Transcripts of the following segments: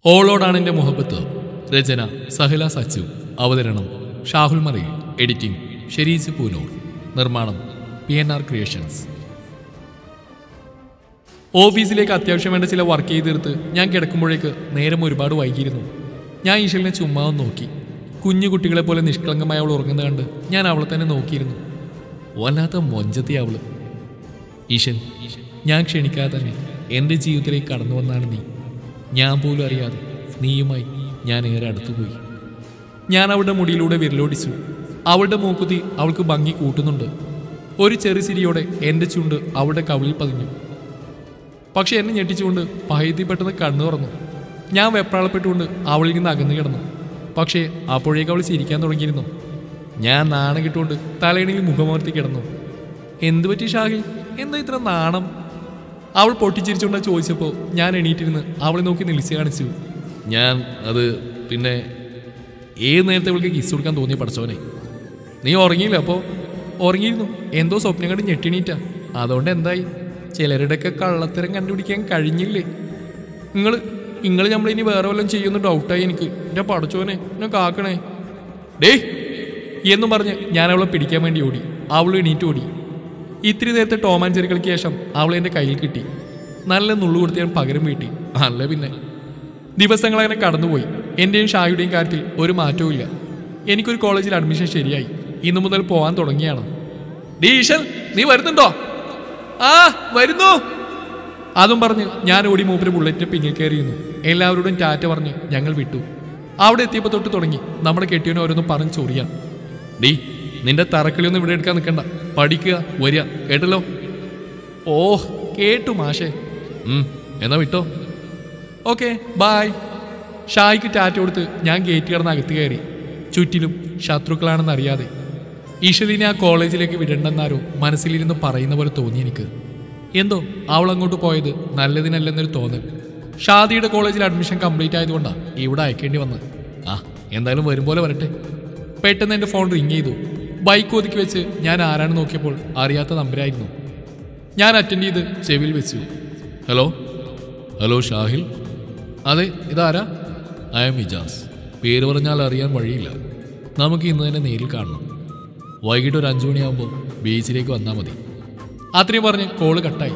ഓളോടാണ് എൻ്റെ മുഹബത്ത് രചന സഹല സച്ചു അവതരണം ഷാഹുൽ മറയിൽ എഡിറ്റിംഗ് ഷെരീസ് പൂനൂർ നിർമ്മാണം പി എൻ ആർ ക്രിയേഷൻസ് ഓഫീസിലേക്ക് അത്യാവശ്യം വേണ്ട ചില വർക്ക് ചെയ്ത് തീർത്ത് ഞാൻ കിടക്കുമ്പോഴേക്ക് നേരം ഒരുപാട് വൈകിയിരുന്നു ഞാൻ ഈശ്വലിനെ ചുമ്മാ ഒന്ന് നോക്കി കുഞ്ഞു കുട്ടികളെ പോലെ നിഷ്കളങ്കമായി അവൾ ഉറങ്ങുന്ന കണ്ട് ഞാൻ അവളെ തന്നെ നോക്കിയിരുന്നു വല്ലാത്ത മൊഞ്ചത്തി അവള് ഈശൻ ഞാൻ ക്ഷണിക്കാതെ തന്നെ എൻ്റെ ജീവിതത്തിലേക്ക് കടന്നു വന്നാണ് നീ ഞാൻ പോലും അറിയാതെ നീയുമായി ഞാൻ ഏറെ അടുത്തുപോയി ഞാൻ അവളുടെ മുടിയിലൂടെ വിരലോടിച്ചു അവളുടെ മൂക്കുത്തി അവൾക്ക് ഭംഗി കൂട്ടുന്നുണ്ട് ഒരു ചെറു ചിരിയോടെ എൻ്റെ ചുണ്ട് അവളുടെ കവിളിൽ പതിഞ്ഞു പക്ഷെ എന്നെ ഞെട്ടിച്ചുകൊണ്ട് പൈതി പെട്ടെന്ന് കണ്ണു തുറന്നു ഞാൻ വെപ്രാളപ്പെട്ടുകൊണ്ട് അവളിൽ നിന്ന് അകന്നു കിടന്നു പക്ഷേ അപ്പോഴേക്ക് അവൾ ചിരിക്കാൻ തുടങ്ങിയിരുന്നു ഞാൻ നാണം കിട്ടുകൊണ്ട് തലയിണയിൽ മുഖമോർത്തി കിടന്നു എന്തു പറ്റി ഷാഹിൽ എന്താ ഇത്ര നാണം അവൾ പൊട്ടിച്ചിരിച്ചുകൊണ്ട് ചോദിച്ചപ്പോൾ ഞാൻ എണീറ്റിരുന്ന് അവളെ നോക്കി നിളിച്ച് കാണിച്ചു ഞാൻ അത് പിന്നെ ഏത് നേരത്തെ അവൾക്ക് കിസ് കൊടുക്കാൻ തോന്നിയ പഠിച്ചവനെ നീ ഉറങ്ങിയില്ല അപ്പോൾ ഉറങ്ങിയിരുന്നു എന്തോ സ്വപ്നം കണ്ട് ഞെട്ടിണീറ്റാ അതുകൊണ്ട് എന്തായി ചിലരുടെയൊക്കെ കള്ളത്തരം കണ്ടുപിടിക്കാൻ കഴിഞ്ഞില്ലേ നിങ്ങൾ നിങ്ങൾ നമ്മളിനി വേറെ വല്ലതും ചെയ്യുന്ന ഡൗട്ടായി എനിക്ക് എൻ്റെ പടച്ചോനെ എന്നെ കാക്കണേ ഡേ എന്നും പറഞ്ഞ് ഞാൻ അവളെ പിടിക്കാൻ വേണ്ടി ഓടി അവൾ എണീറ്റ് ഓടി ഇത്തിരി നേരത്തെ ടോം ആൻഡ് ജെറികൾക്ക് ശേഷം അവളെ എൻ്റെ കയ്യിൽ കിട്ടി നല്ല നുള്ളു കൊടുത്ത് ഞാൻ പകരം വീട്ടി അല്ല പിന്നെ ദിവസങ്ങൾ അങ്ങനെ കടന്നുപോയി എൻ്റെയും ഷായുടെയും കാര്യത്തിൽ ഒരു മാറ്റവും ഇല്ല എനിക്കൊരു കോളേജിൽ അഡ്മിഷൻ ശരിയായി ഇന്നു മുതൽ പോകാൻ തുടങ്ങിയാണ് ഡീ ഈശൽ നീ വരുന്നുണ്ടോ ആ വരുന്നു അതും പറഞ്ഞ് ഞാൻ ഓടി മൂപ്പര് ബുള്ളറ്റിന് പിന്നിൽ കയറിയിരുന്നു എല്ലാവരോടും ടാറ്റ പറഞ്ഞ് ഞങ്ങൾ വിട്ടു അവിടെ എത്തിയപ്പോൾ തൊട്ട് തുടങ്ങി നമ്മുടെ കെട്ടിയവനെ ഓരോന്നും പറഞ്ഞ് ചൊറിയാൻ ഡീ നിന്റെ തറക്കളിയൊന്നും ഇവിടെ എടുക്കാൻ നിൽക്കണ്ട പഠിക്കുക വരിക കേട്ടല്ലോ ഓ കേട്ടു മാഷേ ഉം, എന്നാ വിട്ടോ ഓക്കെ ബായ് ഷായ്ക്ക് ടാറ്റ കൊടുത്ത് ഞാൻ ഗേറ്റ് കടന്ന് അകത്ത് കയറി ചുറ്റിലും ശത്രുക്കളാണെന്ന് അറിയാതെ ഈശ്വലിനെ ആ കോളേജിലേക്ക് വിടണ്ടെന്നാരോ മനസ്സിലിരുന്ന് പറയുന്ന പോലെ തോന്നി എനിക്ക് എന്തോ അവൾ അങ്ങോട്ട് പോയത് നല്ലതിനല്ലെന്നൊരു തോന്നൽ ഷാദിയുടെ കോളേജിൽ അഡ്മിഷൻ കംപ്ലീറ്റ് ആയതുകൊണ്ടാണ് ഇവിടെ അയക്കേണ്ടി വന്നത് ആ എന്തായാലും വരും പോലെ വരട്ടെ പെട്ടെന്ന് എൻ്റെ ഫോൺ റിങ് ചെയ്തു ബൈക്ക് ഒതുക്കി വെച്ച് ഞാൻ ആരാണ് നോക്കിയപ്പോൾ അറിയാത്ത നമ്പരായിരുന്നു ഞാൻ അറ്റൻഡ് ചെയ്ത് ചെവിയിൽ വെച്ചു ഹലോ ഹലോ ഷാഹിൽ അതെ ഇതാരാ ഐ എം ഇജാസ് പേര് പറഞ്ഞാൽ അറിയാൻ വഴിയില്ല നമുക്ക് ഇന്ന് തന്നെ നേരിൽ കാണണം വൈകിട്ട് ഒരു അഞ്ചു മണിയാകുമ്പോൾ ബീച്ചിലേക്ക് വന്നാൽ മതി അത്രയും പറഞ്ഞ് കോള് കട്ടായി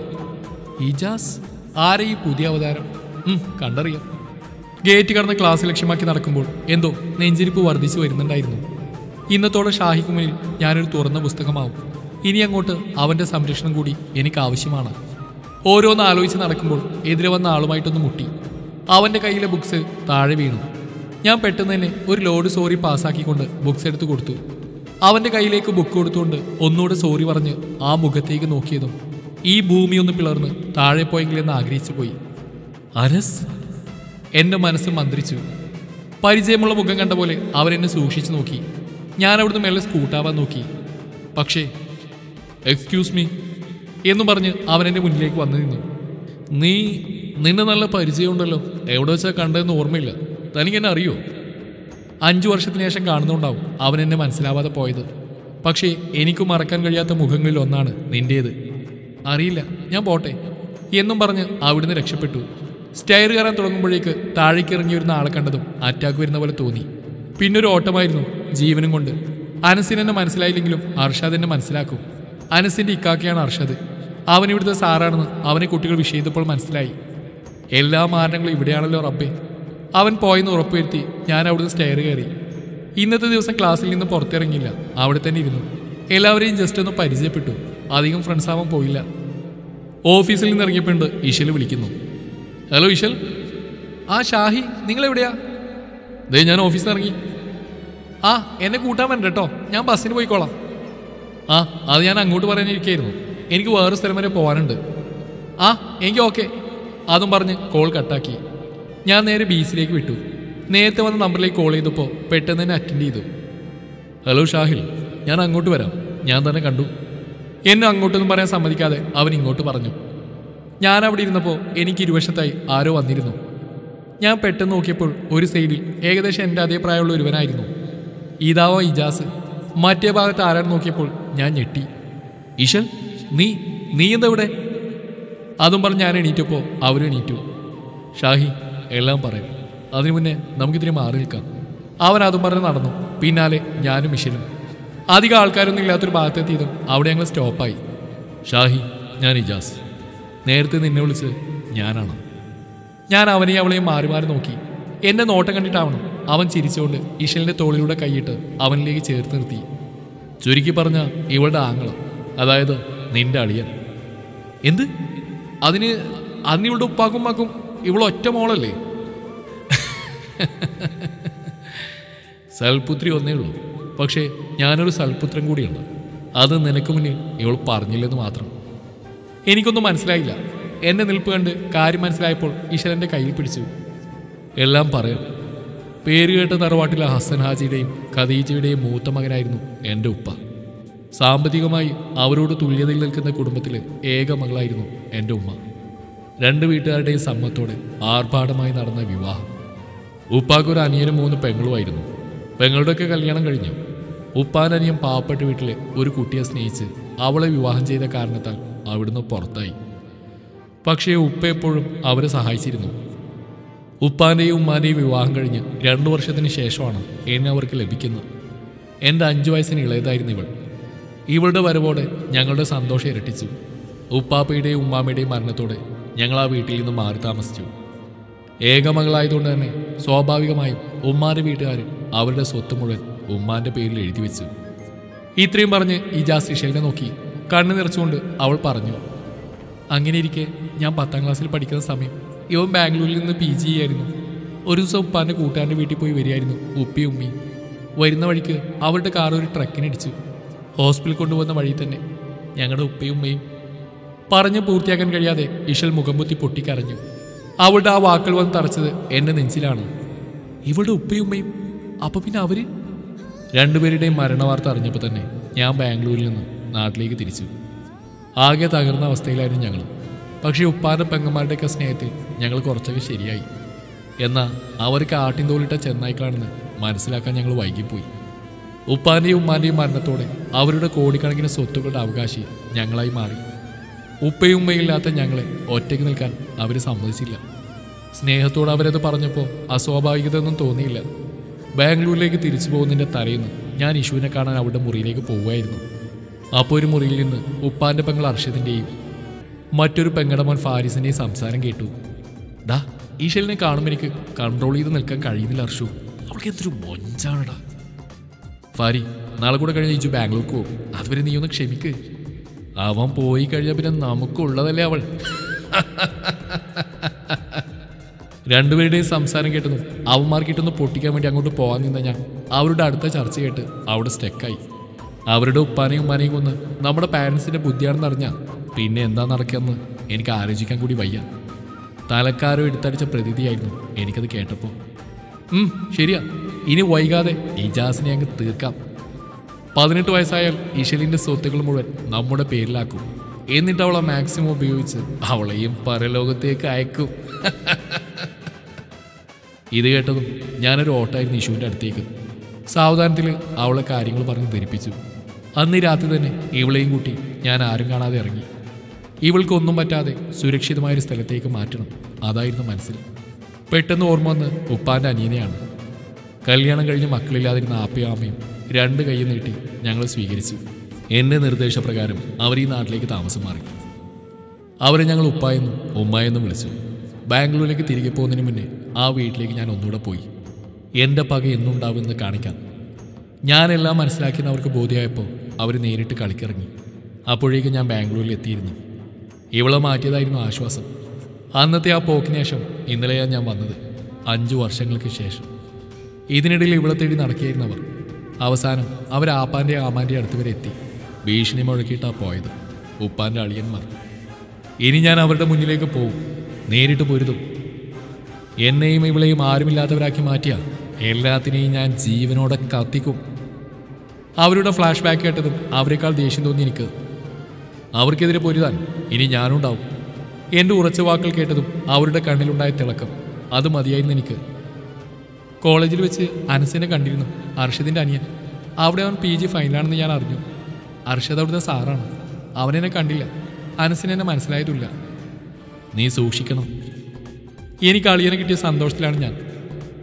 ഇജാസ് ആരെ ഈ പുതിയ അവതാരം ഉം, കണ്ടറിയാം ഗേറ്റ് കടന്ന് ക്ലാസ് ലക്ഷ്യമാക്കി നടക്കുമ്പോൾ എന്തോ നെഞ്ചിരിപ്പ് വർദ്ധിച്ചു വരുന്നുണ്ടായിരുന്നു ഇന്നത്തോടെ ഷാഹിക്ക് മുന്നിൽ ഞാനൊരു തുറന്ന പുസ്തകമാവും ഇനി അങ്ങോട്ട് അവന്റെ സംരക്ഷണം കൂടി എനിക്ക് ആവശ്യമാണ് ഓരോന്ന് ആലോചിച്ച് നടക്കുമ്പോൾ എതിരെ വന്ന ആളുമായിട്ടൊന്ന് മുട്ടി അവന്റെ കയ്യിലെ ബുക്സ് താഴെ വീണു ഞാൻ പെട്ടെന്ന് തന്നെ ഒരു ലോഡ് സോറി പാസ്സാക്കിക്കൊണ്ട് ബുക്സ് എടുത്ത് കൊടുത്തു അവന്റെ കയ്യിലേക്ക് ബുക്ക് കൊടുത്തുകൊണ്ട് ഒന്നുകൂടെ സോറി പറഞ്ഞ് ആ മുഖത്തേക്ക് നോക്കിയതും ഈ ഭൂമി ഒന്ന് പിളർന്ന് താഴെ പോയെങ്കിലെന്ന് ആഗ്രഹിച്ചു പോയി അരസ് എന്റെ മനസ്സ് മന്ത്രിച്ചു പരിചയമുള്ള മുഖം കണ്ട പോലെ അവൻ എന്നെ സൂക്ഷിച്ചു നോക്കി ഞാൻ അവിടുന്ന് മെല്ലെ സ്കൂട്ടാവാൻ നോക്കി പക്ഷേ എക്സ്ക്യൂസ് മീ എന്നും പറഞ്ഞ് അവൻ എൻ്റെ മുന്നിലേക്ക് വന്നു നിന്നു നീ നിന്നെ നല്ല പരിചയമുണ്ടല്ലോ എവിടെ വെച്ചാൽ കണ്ടതെന്ന് ഓർമ്മയില്ല തനിക്ക് എന്നെ അറിയോ അഞ്ചു വർഷത്തിന് ശേഷം കാണുന്നുണ്ടാവും അവൻ എന്നെ മനസ്സിലാവാതെ പോയത് പക്ഷേ എനിക്ക് മറക്കാൻ കഴിയാത്ത മുഖങ്ങളിൽ ഒന്നാണ് നിന്റേത് അറിയില്ല ഞാൻ പോട്ടെ എന്നും പറഞ്ഞ് അവിടുന്ന് രക്ഷപ്പെട്ടു സ്റ്റെയർ കയറാൻ തുടങ്ങുമ്പോഴേക്ക് താഴേക്ക് ഇറങ്ങി വരുന്ന ആളെ കണ്ടതും അറ്റാക്ക് വരുന്ന പോലെ തോന്നി പിന്നൊരു ഓട്ടമായിരുന്നു ജീവനും കൊണ്ട് അനസിന് എന്നെ മനസ്സിലായില്ലെങ്കിലും അർഷാദ് എന്നെ മനസ്സിലാക്കും അനസിന്റെ ഇക്കാക്കയാണ് അർഷാദ് അവൻ ഇവിടുത്തെ സാറാണെന്ന് അവനെ കുട്ടികൾ വിഷയത്തപ്പോൾ മനസ്സിലായി എല്ലാ മാരണങ്ങളും ഇവിടെയാണല്ലോ റബ്ബേ അവൻ പോയെന്ന് ഉറപ്പുവരുത്തി ഞാൻ അവിടുന്ന് സ്റ്റെയർ കയറി ഇന്നത്തെ ദിവസം ക്ലാസ്സിൽ നിന്ന് പുറത്തിറങ്ങിയില്ല അവിടെ തന്നെ ഇരുന്നു എല്ലാവരെയും ജസ്റ്റ് ഒന്ന് പരിചയപ്പെട്ടു അധികം ഫ്രണ്ട്സ് ആവാൻ പോയില്ല ഓഫീസിൽ നിന്ന് ഇറങ്ങിയപ്പോണ്ട് ഇഷൽ വിളിക്കുന്നു ഹലോ ഇഷൽ ആ ഷാഹി നിങ്ങൾ എവിടെയാ ദേ ഞാൻ ഓഫീസിൽ നിന്ന് ഇറങ്ങി ആ എന്നെ കൂട്ടാൻ വേണ്ട കേട്ടോ ഞാൻ ബസ്സിന് പോയിക്കോളാം ആ അത് ഞാൻ അങ്ങോട്ട് പറയാനിരിക്കായിരുന്നു എനിക്ക് വേറെ സ്ഥലം വരെ പോകാനുണ്ട് ആ എനിക്ക് ഓക്കെ അതും പറഞ്ഞ് കോൾ കട്ടാക്കി ഞാൻ നേരെ ബീച്ചിലേക്ക് വിട്ടു നേരത്തെ വന്ന നമ്പറിലേക്ക് കോൾ ചെയ്തപ്പോൾ പെട്ടെന്ന് തന്നെ അറ്റൻഡ് ചെയ്തു ഹലോ ഷാഹിൽ ഞാൻ അങ്ങോട്ട് വരാം ഞാൻ തന്നെ കണ്ടു എന്നെ അങ്ങോട്ടൊന്നും പറയാൻ സമ്മതിക്കാതെ അവൻ ഇങ്ങോട്ട് പറഞ്ഞു ഞാൻ അവിടെ ഇരുന്നപ്പോൾ എനിക്ക് ഇരുവശത്തായി ആരോ വന്നിരുന്നു ഞാൻ പെട്ടെന്ന് നോക്കിയപ്പോൾ ഒരു സൈഡിൽ ഏകദേശം എൻ്റെ അതേ പ്രായമുള്ള ഒരുവനായിരുന്നു ഇതാവോ ഇജാസ് മറ്റേ ഭാഗത്ത് ആരാണ് നോക്കിയപ്പോൾ ഞാൻ ഞെട്ടി ഇഷൽ നീ നീ എന്താ ഇവിടെ അതും പറഞ്ഞ് ഞാൻ എണീറ്റപ്പോൾ അവരും എണീറ്റു ഷാഹി എല്ലാം പറയും അതിനു മുന്നേ നമുക്കിതിരി മാറി നിൽക്കാം അവൻ അതും പറഞ്ഞ് നടന്നു പിന്നാലെ ഞാനും മിഷനും അധികം ആൾക്കാരൊന്നും ഇല്ലാത്തൊരു ഭാഗത്തെത്തിയതും അവിടെ ഞങ്ങൾ സ്റ്റോപ്പായി ഷാഹി ഞാൻ ഇജാസ് നേരത്തെ നിന്നെ വിളിച്ച് ഞാനാണ് ഞാൻ അവനെയും അവളെയും മാറി മാറി നോക്കി എന്നെ നോട്ടം കണ്ടിട്ടാവണം അവൻ ചിരിച്ചുകൊണ്ട് ഇഷലിന്റെ തോളിലൂടെ കൈയിട്ട് അവനിലേക്ക് ചേർത്ത് നിർത്തി ചുരുക്കി പറഞ്ഞ ഇവളുടെ ആങ്ങള് അതായത് നിന്റെ അളിയൻ എന്ത് അതിന് അന്ന് ഇവളുടെ ഉപ്പാക്കും മാക്കും ഇവൾ ഒറ്റ മോളല്ലേ സൽപുത്രി ഒന്നേ ഉള്ളൂ പക്ഷേ ഞാനൊരു സൽപുത്രൻ കൂടിയുണ്ട് അത് നിനക്ക് മുന്നിൽ ഇവൾ പറഞ്ഞില്ലെന്ന് മാത്രം എനിക്കൊന്നും മനസ്സിലായില്ല എന്റെ നിൽപ്പ് കണ്ട് കാര്യം മനസ്സിലായപ്പോൾ ഈശ്വരന്റെ കയ്യിൽ പിടിച്ചു എല്ലാം പറയാം പേര് കേട്ട തറവാട്ടിലെ ഹസൻ ഹാജിയുടെയും ഖദീജയുടെയും മൂത്ത മകനായിരുന്നു എൻ്റെ ഉപ്പ സാമ്പത്തികമായി അവരോട് തുല്യതയിൽ നിൽക്കുന്ന കുടുംബത്തിലെ ഏക മകളായിരുന്നു എൻ്റെ ഉമ്മ രണ്ട് വീട്ടുകാരുടെയും സമ്മത്തോടെ ആർഭാടമായി നടന്ന വിവാഹം ഉപ്പാക്കൊരു അനിയനും മൂന്ന് പെങ്ങളുമായിരുന്നു പെങ്ങളുടെയൊക്കെ കല്യാണം കഴിഞ്ഞു ഉപ്പാൻ അനിയൻ പാവപ്പെട്ട വീട്ടിലെ ഒരു കുട്ടിയെ സ്നേഹിച്ച് അവളെ വിവാഹം ചെയ്ത കാരണത്താൽ അവിടുന്ന് പുറത്തായി പക്ഷേ ഉപ്പ എപ്പോഴും അവരെ സഹായിച്ചിരുന്നു ഉപ്പാന്റെയും ഉമ്മാന്റെയും വിവാഹം കഴിഞ്ഞ് രണ്ടു വർഷത്തിന് ശേഷമാണ് എന്നെ അവർക്ക് ലഭിക്കുന്നത് എൻ്റെ അഞ്ചു വയസ്സിന് ഇളയതായിരുന്നു ഇവൾ ഇവളുടെ വരവോടെ ഞങ്ങളുടെ സന്തോഷം ഇരട്ടിച്ചു ഉപ്പാപ്പയുടെയും ഉമ്മാമ്മയുടെയും മരണത്തോടെ ഞങ്ങൾ ആ വീട്ടിൽ നിന്ന് മാറി താമസിച്ചു ഏകമകളായതുകൊണ്ട് തന്നെ സ്വാഭാവികമായും ഉമ്മാന്റെ വീട്ടുകാർ അവരുടെ സ്വത്ത് മുഴുവൻ ഉമ്മാന്റെ പേരിൽ എഴുതി വെച്ചു ഇത്രയും പറഞ്ഞ് ഇജാസ് ഇഷലിനെ നോക്കി കണ്ണു നിറച്ചുകൊണ്ട് അവൾ പറഞ്ഞു അങ്ങനെ ഇരിക്കെ ഞാൻ പത്താം ക്ലാസ്സിൽ പഠിക്കുന്ന സമയം ഇവൻ ബാംഗ്ലൂരിൽ നിന്ന് പി ജി ചെയ്യായിരുന്നു ഒരു ദിവസം ഉപ്പാൻ്റെ കൂട്ടുകാരൻ്റെ വീട്ടിൽ പോയി വരികയായിരുന്നു ഉപ്പയും ഉമ്മയും വരുന്ന വഴിക്ക് അവരുടെ കാർ ഒരു ട്രക്കിനടിച്ചു ഹോസ്പിറ്റലിൽ കൊണ്ടുപോകുന്ന വഴി തന്നെ ഞങ്ങളുടെ ഉപ്പയും ഉമ്മയും പറഞ്ഞ് പൂർത്തിയാക്കാൻ കഴിയാതെ ഇഷൽ മുഖംപൊത്തി പൊട്ടിക്കരഞ്ഞു അവളുടെ ആ വാക്കുകൾ വന്ന് തറച്ചത് എൻ്റെ നെഞ്ചിലാണ് ഇവളുടെ ഉപ്പയും ഉമ്മയും അപ്പൊ പിന്നെ അവര് രണ്ടുപേരുടെയും മരണവാർത്ത അറിഞ്ഞപ്പോൾ തന്നെ ഞാൻ ബാംഗ്ലൂരിൽ നിന്ന് നാട്ടിലേക്ക് തിരിച്ചു ആകെ തകർന്ന അവസ്ഥയിലായിരുന്നു ഞങ്ങൾ പക്ഷേ ഉപ്പാന്റെ പെങ്ങന്മാരുടെയൊക്കെ സ്നേഹത്തിൽ ഞങ്ങൾ കുറച്ചൊക്കെ ശരിയായി എന്നാൽ അവർക്ക് ആട്ടിൻ തോലിട്ട ചെന്നായ്ക്കളാണെന്ന് മനസ്സിലാക്കാൻ ഞങ്ങൾ വൈകിപ്പോയി ഉപ്പാന്റെയും ഉമ്മാന്റെയും മരണത്തോടെ അവരുടെ കോടിക്കണക്കിന് സ്വത്തുക്കളുടെ അവകാശി ഞങ്ങളായി മാറി ഉപ്പയും ഉമ്മയില്ലാത്ത ഞങ്ങളെ ഒറ്റയ്ക്ക് നിൽക്കാൻ അവർ സമ്മതിച്ചില്ല സ്നേഹത്തോട് അവരത് പറഞ്ഞപ്പോൾ അസ്വാഭാവികതയൊന്നും തോന്നിയില്ല ബാംഗ്ലൂരിലേക്ക് തിരിച്ചു പോകുന്നതിൻ്റെ തലേന്ന് ഞാൻ ഇഷുവിനെ കാണാൻ അവളുടെ മുറിയിലേക്ക് പോവുമായിരുന്നു അപ്പോൾ ഒരു മുറിയിൽ നിന്ന് ഉപ്പാന്റെ പെങ്ങൾ അർഷദിൻ്റെയും മറ്റൊരു പെങ്ങടെ മോൻ ഫാരിസിൻ്റെയും സംസാരം കേട്ടു ഡാ ഈശലിനെ കാണുമ്പോൾ എനിക്ക് കൺട്രോൾ ചെയ്ത് നിൽക്കാൻ കഴിയുന്നില്ല അർഷു അവൾക്ക് എന്തൊരു മൊഞ്ചാണടാ ഫാരി നാളെ കൂടെ കഴിഞ്ഞ് ഇജു ബാംഗ്ലൂർക്ക് പോകും അതുവരെ നീ ഒന്ന് ക്ഷമിക്ക് അവൻ പോയി കഴിഞ്ഞാൽ പിന്നെ നമുക്കുള്ളതല്ലേ അവൾ രണ്ടുപേരുടെയും സംസാരം കേട്ടതും അവന്മാർ കിട്ടുന്ന പൊട്ടിക്കാൻ വേണ്ടി അങ്ങോട്ട് പോകാൻ നിന്ന ഞാൻ അവരുടെ അടുത്ത ചർച്ച കേട്ട് അവിടെ സ്റ്റെക്കായി അവരുടെ ഉപ്പാനെയും ഉമ്മാനെയും കൊന്ന് നമ്മുടെ പാരൻസിന്റെ ബുദ്ധിയാണെന്ന് അറിഞ്ഞാൽ പിന്നെ എന്താ നടക്കുകയെന്ന് എനിക്ക് ആലോചിക്കാൻ കൂടി വയ്യ തലക്കാരോ എടുത്തടിച്ച പ്രതീതിയായിരുന്നു എനിക്കത് കേട്ടപ്പോൾ ഉം, ശരിയാ ഇനി വൈകാതെ ഇജാസിനെ അങ്ങ് തീർക്കാം പതിനെട്ട് വയസ്സായാൽ ഇഷലിന്റെ സ്വത്തുക്കൾ മുഴുവൻ നമ്മുടെ പേരിലാക്കും എന്നിട്ട് അവളെ മാക്സിമം ഉപയോഗിച്ച് അവളെയും പരലോകത്തേക്ക് അയക്കും ഇത് കേട്ടതും ഞാനൊരു ഓട്ടായിരുന്നു ഇഷുവിൻ്റെ അടുത്തേക്ക് സാവധാനത്തിൽ അവളെ കാര്യങ്ങൾ പറഞ്ഞ് ധരിപ്പിച്ചു അന്ന് രാത്രി തന്നെ ഇവളെയും കൂട്ടി ഞാൻ ആരും കാണാതെ ഇറങ്ങി ഇവൾക്കൊന്നും പറ്റാതെ സുരക്ഷിതമായൊരു സ്ഥലത്തേക്ക് മാറ്റണം അതായിരുന്നു മനസ്സിൽ പെട്ടെന്ന് ഓർമ്മ വന്ന് ഉപ്പാൻ്റെ അനിയനെയാണ് കല്യാണം കഴിഞ്ഞ് മക്കളില്ലാതിരുന്ന ആപ്പയും ആമയും രണ്ട് കൈ നീട്ടി ഞങ്ങൾ സ്വീകരിച്ചു എൻ്റെ നിർദ്ദേശപ്രകാരം അവർ ഈ നാട്ടിലേക്ക് താമസം മാറി അവരെ ഞങ്ങൾ ഉപ്പായെന്നും ഉമ്മായെന്നും വിളിച്ചു ബാംഗ്ലൂരിലേക്ക് തിരികെ പോകുന്നതിന് മുന്നേ ആ വീട്ടിലേക്ക് ഞാൻ ഒന്നുകൂടെ പോയി എൻ്റെ പക എന്നുണ്ടാവുമെന്ന് കാണിക്കാൻ ഞാനെല്ലാം മനസ്സിലാക്കിയെന്ന് അവർക്ക് ബോധ്യമായപ്പോൾ അവർ നേരിട്ട് കളിക്കിറങ്ങി അപ്പോഴേക്ക് ഞാൻ ബാംഗ്ലൂരിൽ എത്തിയിരുന്നു ഇവളെ മാറ്റിയതായിരുന്നു ആശ്വാസം അന്നത്തെ ആ പോക്കിന് ശേഷം ഇന്നലെയാണ് ഞാൻ വന്നത് അഞ്ചു വർഷങ്ങൾക്ക് ശേഷം ഇതിനിടയിൽ ഇവളെ തേടി നടക്കുകയായിരുന്നു അവർ അവസാനം അവർ ആപ്പാൻ്റെ ആമാൻ്റെ അടുത്ത് വരെ എത്തി ഭീഷണി മുഴക്കിയിട്ടാ പോയത് ഉപ്പാൻ്റെ അളിയന്മാർ ഇനി ഞാൻ അവരുടെ മുന്നിലേക്ക് പോകും നേരിട്ട് പൊരുതും എന്നെയും ഇവളെയും ആരുമില്ലാത്തവരാക്കി മാറ്റിയ എല്ലാത്തിനെയും ഞാൻ ജീവനോടെ കത്തിക്കും അവരുടെ ഫ്ലാഷ് ബാക്ക് കേട്ടതും അവരെക്കാൾ ദേഷ്യം തോന്നി എനിക്ക് അവർക്കെതിരെ പൊരുതാൻ ഇനി ഞാനുണ്ടാവും എൻ്റെ ഉറച്ച വാക്കുകൾ കേട്ടതും അവരുടെ കണ്ണിലുണ്ടായ തിളക്കം അത് മതിയായിരുന്നു എനിക്ക് കോളേജിൽ വെച്ച് അനസിനെ കണ്ടിരുന്നു അർഷദിൻ്റെ അനിയൻ അവിടെ അവൻ പി ജി ഫൈനലാണെന്ന് ഞാൻ അറിഞ്ഞു അർഷദ് അവിടുത്തെ സാറാണ് അവനെന്നെ കണ്ടില്ല അനസിനെ എന്നെ മനസ്സിലായതുമില്ല നീ സൂക്ഷിക്കണം എനിക്ക് അളിയനെ കിട്ടിയ സന്തോഷത്തിലാണ് ഞാൻ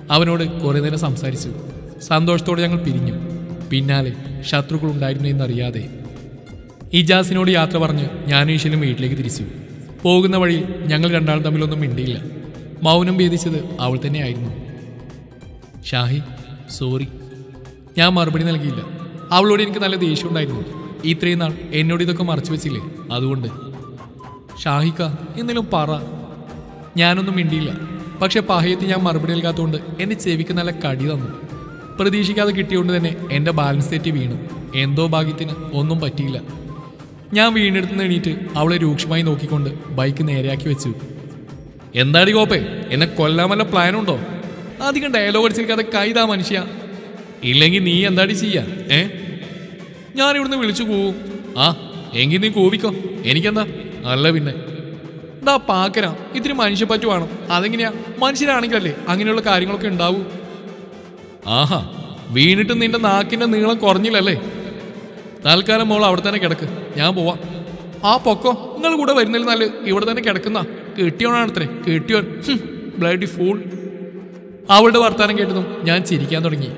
അവനോട് കുറേ നേരം സംസാരിച്ചു സന്തോഷത്തോടെ ഞങ്ങൾ പിരിഞ്ഞു പിന്നാലെ ശത്രുക്കൾ ഉണ്ടായിരുന്നു എന്നറിയാതെ ഇജാസിനോട് യാത്ര പറഞ്ഞ് ഞാനും ഈശ്വലും വീട്ടിലേക്ക് തിരിച്ചു പോകുന്ന വഴിയിൽ ഞങ്ങൾ രണ്ടാളും തമ്മിലൊന്നും മിണ്ടിയില്ല മൗനം ഭേദിച്ചത് അവൾ തന്നെയായിരുന്നു ഷാഹി സോറി ഞാൻ മറുപടി നൽകിയില്ല അവളോട് എനിക്ക് നല്ല ദേഷ്യമുണ്ടായിരുന്നു ഇത്രയും നാൾ എന്നോട് ഇതൊക്കെ മറച്ചു വെച്ചില്ലേ അതുകൊണ്ട് ഷാഹിക്ക എന്തെങ്കിലും പറ ഞാനൊന്നും മിണ്ടിയില്ല പക്ഷെ പഹയത്ത് ഞാൻ മറുപടി നൽകാത്തതുകൊണ്ട് എൻ്റെ ചെവിക്ക് നല്ല കടി തന്നു പ്രതീക്ഷിക്കാതെ കിട്ടിയോണ്ട് തന്നെ എൻ്റെ ബാലൻസ് തെറ്റി വീണു എന്തോ ഭാഗ്യത്തിന് ഒന്നും പറ്റിയില്ല ഞാൻ വീണെടുത്തുനിന്ന് എണീറ്റ് അവളെ രൂക്ഷമായി നോക്കിക്കൊണ്ട് ബൈക്ക് നേരെയാക്കി വെച്ചു എന്താടി കോപ്പേ എന്നെ കൊല്ലാൻ വല്ല പ്ലാനുണ്ടോ അധികം ഡയലോഗ് അടിച്ചിരിക്കാതെ കൈതാ മനുഷ്യ ഇല്ലെങ്കിൽ നീ എന്താടി ചെയ്യാ ഏ ഞാൻ ഇവിടുന്ന് വിളിച്ചു പോവും ആ എങ്കിൽ നീ കൂവിക്കോ എനിക്കെന്താ അല്ല പിന്നെ ദാ പാക്കരാ ഇത്തിരി മനുഷ്യപ്പറ്റു വേണം അതെങ്ങനെയാ മനുഷ്യരാണെങ്കിലല്ലേ അങ്ങനെയുള്ള കാര്യങ്ങളൊക്കെ ഉണ്ടാവൂ ആഹാ വീണിട്ട് നിന്റെ നാക്കിന്റെ നീളം കുറഞ്ഞില്ലല്ലേ തൽക്കാലം മോൾ അവിടെ തന്നെ കിടക്ക് ഞാൻ പോവാം ആ പൊക്കോ നിങ്ങൾ കൂടെ വരുന്നതിൽ നല്ല ഇവിടെ തന്നെ കിടക്കുന്ന കെട്ടിയോണാണത്രേ കെട്ടിയോൻ ബ്ലഡി ഫൂൾ അവളുടെ വർത്താനം കേട്ടതും ഞാൻ ചിരിക്കാൻ തുടങ്ങി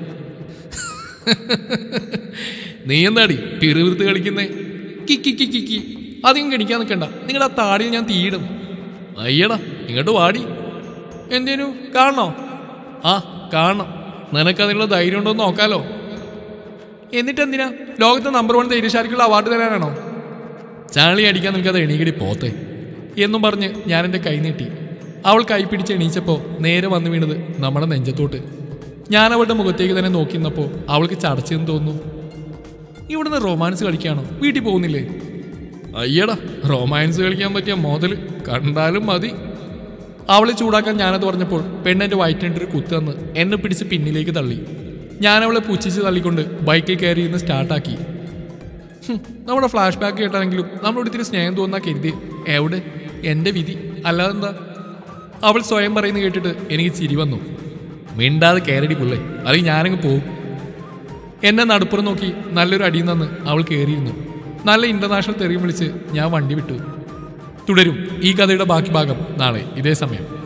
നീ എന്താടി പിറുവിറുത്ത് കളിക്കുന്നേ കിക്കി കിക്കി കിക്കി അധികം കണിക്കാൻ നിൽക്കണ്ട നിങ്ങളുടെ ആ താടിയിൽ ഞാൻ തീയിടും അയ്യടാ ഇങ്ങോട്ട് വാടി എന്തേനു കാണണോ ആ കാണണം നിനക്ക് അതിനുള്ള ധൈര്യം ഉണ്ടോ എന്ന് നോക്കാലോ എന്നിട്ട് എന്തിനാ ലോകത്തെ നമ്പർ വൺ ധൈര്യശാലിക്കുള്ള അവാർഡ് തരാനാണോ ചാളി അടിക്കാൻ നിൽക്കാതെ എണീകടി പോത്തെ എന്നും പറഞ്ഞ് ഞാൻ എൻ്റെ കൈ നീട്ടി അവൾ കൈ പിടിച്ച് എണീച്ചപ്പോൾ നേരെ വന്നു വീണത് നമ്മുടെ നെഞ്ചത്തോട്ട് ഞാൻ അവളുടെ മുഖത്തേക്ക് തന്നെ നോക്കി നിന്നപ്പോൾ അവൾക്ക് ചടച്ചെന്ന് തോന്നുന്നു ഇവിടുന്ന് റൊമാൻസ് കളിക്കാണോ വീട്ടിൽ പോകുന്നില്ലേ അയ്യടാ റൊമാൻസ് കളിക്കാൻ പറ്റിയ മുതൽ കണ്ടാലും മതി അവളെ ചൂടാക്കാൻ ഞാനത് പറഞ്ഞപ്പോൾ പെണ്ണെൻ്റെ വയറ്റിനിട്ടൊരു കുത്ത് തന്ന് എന്നെ പിടിച്ച് പിന്നിലേക്ക് തള്ളി ഞാൻ അവളെ പുച്ഛിച്ച് തള്ളിക്കൊണ്ട് ബൈക്കിൽ കയറി ഇന്ന് സ്റ്റാർട്ടാക്കി ഹും, നമ്മുടെ ഫ്ലാഷ് ബാക്ക് കേട്ടാണെങ്കിലും നമ്മളോട് ഇത്തിരി സ്നേഹം തോന്നാ കരുതി എവിടെ എൻ്റെ വിധി അല്ലാതെന്താ അവൾ സ്വയം പറയുന്ന കേട്ടിട്ട് എനിക്ക് ചിരി വന്നു മിണ്ടാതെ കയറടി പുള്ളേ അല്ലെങ്കിൽ ഞാനങ്ങ് പോവും എന്നെ നടുപ്പുറം നോക്കി നല്ലൊരു അടിയിൽ നിന്ന് അവൾ കയറിയിരുന്നു നല്ല ഇന്റർനാഷണൽ തെറിയും വിളിച്ച് ഞാൻ വണ്ടി വിട്ടു തുടരും ഈ കഥയുടെ ബാക്കി ഭാഗം നാളെ ഇതേ സമയം